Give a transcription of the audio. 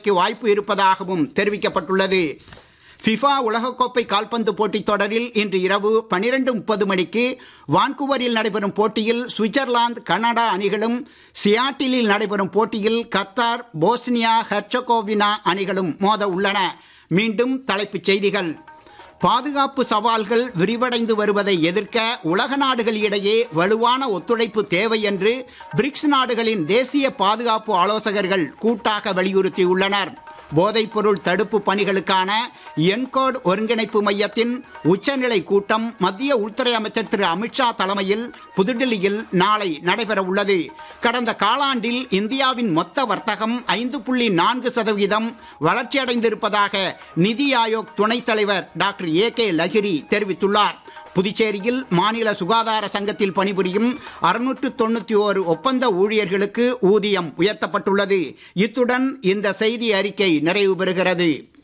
நாளைக்கு வாய்ப்பு இருப்பதாகவும் தெரிவிக்கப்பட்டுள்ளது ஃபிஃபா உலகக்கோப்பை கால்பந்து போட்டித் தொடரில் இன்று இரவு பனிரெண்டு முப்பது மணிக்கு வான்குவரில் நடைபெறும் போட்டியில் சுவிட்சர்லாந்து கனடா அணிகளும் சியாட்டிலில் நடைபெறும் போட்டியில் கத்தார் போஸ்னியா ஹெர்சகோவினா அணிகளும் மோத உள்ளன மீண்டும் தலைப்புச் செய்திகள் பாதுகாப்பு சவால்கள் விரிவடைந்து வருவதை எதிர்க்க உலக நாடுகளிடையே வலுவான ஒத்துழைப்பு தேவை என்று பிரிக்ஸ் நாடுகளின் தேசிய பாதுகாப்பு ஆலோசகர்கள் கூட்டாக வலியுறுத்தியுள்ளனர் போதைப்பொருள் தடுப்பு பணிகளுக்கான என்கோட் ஒருங்கிணைப்பு மையத்தின் உச்சநிலை கூட்டம் மத்திய உள்துறை அமைச்சர் திரு அமித்ஷா தலைமையில் புதுடில்லியில் நாளை நடைபெற உள்ளது கடந்த காலாண்டில் இந்தியாவின் மொத்த வர்த்தகம் ஐந்து புள்ளி நான்கு சதவீதம் வளர்ச்சியடைந்திருப்பதாக நிதி ஆயோக் துணைத் தலைவர் டாக்டர் ஏ கே லஹிரி தெரிவித்துள்ளார் புதுச்சேரியில் மாநில சுகாதார சங்கத்தில் பணிபுரியும் அறுநூற்று தொண்ணூற்றி ஓரு ஒப்பந்த ஊழியர்களுக்கு ஊதியம் உயர்த்தப்பட்டுள்ளது இத்துடன் இந்த செய்தி அறிக்கை நிறைவு பெறுகிறது